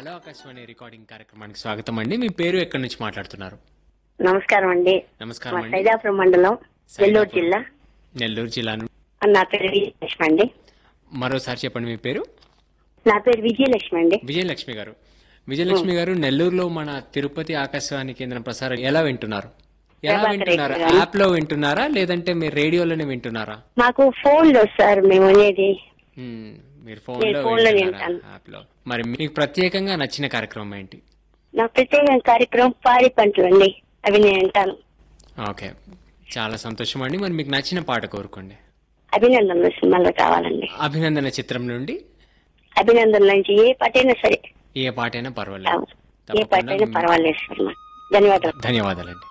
Hello Akashvani recording కార్యక్రమానికి స్వాగతం అండి మీ పేరు ఎక్కడి నుంచి మాట్లాడుతున్నారు నమస్కారం అండి నమస్కారం మా అండి సైదాపురం మండలం నెల్లూరు సైదాపురం. జిల్లా నెల్లూరు జిల్లా ను- నా పేరు విజయలక్ష్మి అండి మరోసారి చెప్పండి మీ పేరు నా పేరు విజయలక్ష్మి అండి విజయలక్ష్మి గారు విజయలక్ష్మి గారు నెల్లూరులో మన తిరుపతి ఆకాశవాణి కేంద్రం ప్రసారం ఎలా వింటున్నారు ఎలా ప్రభాకర్ వింటున్నారా రెడ్డి గారు. యాప్ లో వింటున్నారా లేదంటే మీరు రేడియోలోనే వింటున్నారా మాకు ఫోన్ లో సార్ మేము అనేది మ్మ్. మీరు ఫోన్ నేను లో ఫోన్ లో వింటున్నారా వింటాను. యాప్ లో మరి మీకు ప్రత్యేకంగా నచ్చిన కార్యక్రమం ఏంటి నా ప్రత్యేక కార్యక్రమం పాడి పంటలు అండి అవి నేను వింటాను ఓకే చాలా సంతోషం అండి మరి మీకు నచ్చిన పాట కోరుకోండి అభినందనలు సినిమాలో కావాలండి అభినందన చిత్రం నుండి అభినందనల నుంచి ఏ పాటైనా సరే ఏ పాటైనా పర్వాలేదు కావాలి. ఏ పాటైనా తప్పకుండా పర్వాలేదు సార్ నాకు. ధన్యవాదాలు ధన్యవాదాలండి